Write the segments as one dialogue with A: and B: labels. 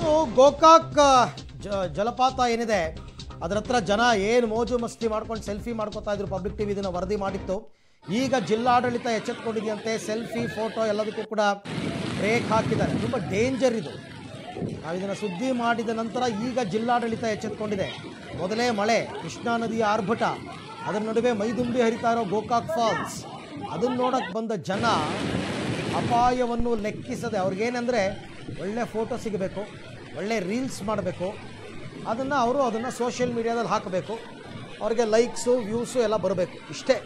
A: ಇನ್ನು ಗೋಕಾಕ್ ಜ- ಜಲಪಾತ ಏನಿದೆ ಅದರ ಹತ್ರ ಜನ ಏನು ಮೋಜು ಮಸ್ತಿ ಮಾಡ್ಕೊಂಡು ಸೆಲ್ಫಿ ಮಾಡ್ಕೊತಾ ಇದ್ರು ಪಬ್ಲಿಕ್ ಟಿವಿ ಇದನ್ನು ವರದಿ ಮಾಡಿತ್ತು ಈಗ ಜಿಲ್ಲಾಡಳಿತ ಎಚ್ಚೆತ್ಕೊಂಡಿದೆಯಂತೆ ಸೆಲ್ಫಿ ಫೋಟೋ ಎಲ್ಲದಕ್ಕೂ ಕೂಡ ಬ್ರೇಕ್ ಹಾಕಿದ್ದಾರೆ ತುಂಬ ಡೇಂಜರ್ ಇದು ನಾವು ಇದನ್ನು ಸುದ್ದಿ ಮಾಡಿದ ನಂತರ ಈಗ ಜಿಲ್ಲಾಡಳಿತ ಎಚ್ಚೆತ್ಕೊಂಡಿದೆ ಮೊದಲೇ ಮಳೆ ಕೃಷ್ಣಾ ನದಿಯ ಆರ್ಭಟ ಅದರ ನಡುವೆ ಮೈದುಂಬಿ ಹರಿತಾ ಇರೋ ಗೋಕಾಕ್ ಫಾಲ್ಸ್ ಅದನ್ನು ನೋಡಕ್ಕೆ ಬಂದ ಜನ ಅಪಾಯವನ್ನು ಲೆಕ್ಕಿಸದೆ ಅವ್ರಿಗೇನೆಂದರೆ ಒಳ್ಳೆ ಫೋಟೋ ಸಿಗಬೇಕು ಒಳ್ಳೆ ರೀಲ್ಸ್ ಮಾಡಬೇಕು ಅದನ್ನು ಅವರು ಅದನ್ನು ಸೋಷಿಯಲ್ ಮೀಡಿಯಾದಲ್ಲಿ ಹಾಕಬೇಕು ಅವ್ರಿಗೆ ಲೈಕ್ಸು ವ್ಯೂಸು ಎಲ್ಲ ಬರಬೇಕು ಇಷ್ಟೇ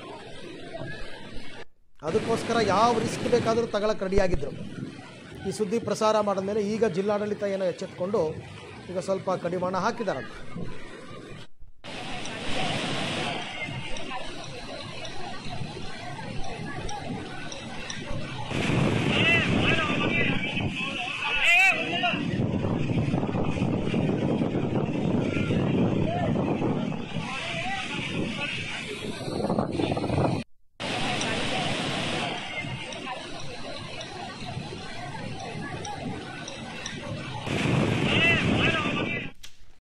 A: ಅದಕ್ಕೋಸ್ಕರ ಯಾವ ರಿಸ್ಕ್ ಬೇಕಾದರೂ ತಗೊಳಕ್ಕೆ ರೆಡಿಯಾಗಿದ್ದರು ಈ ಸುದ್ದಿ ಪ್ರಸಾರ ಮಾಡಿದ್ಮೇಲೆ ಈಗ ಜಿಲ್ಲಾಡಳಿತ ಏನೋ ಎಚ್ಚೆತ್ಕೊಂಡು ಈಗ ಸ್ವಲ್ಪ ಕಡಿವಾಣ ಹಾಕಿದಾರಂತೆ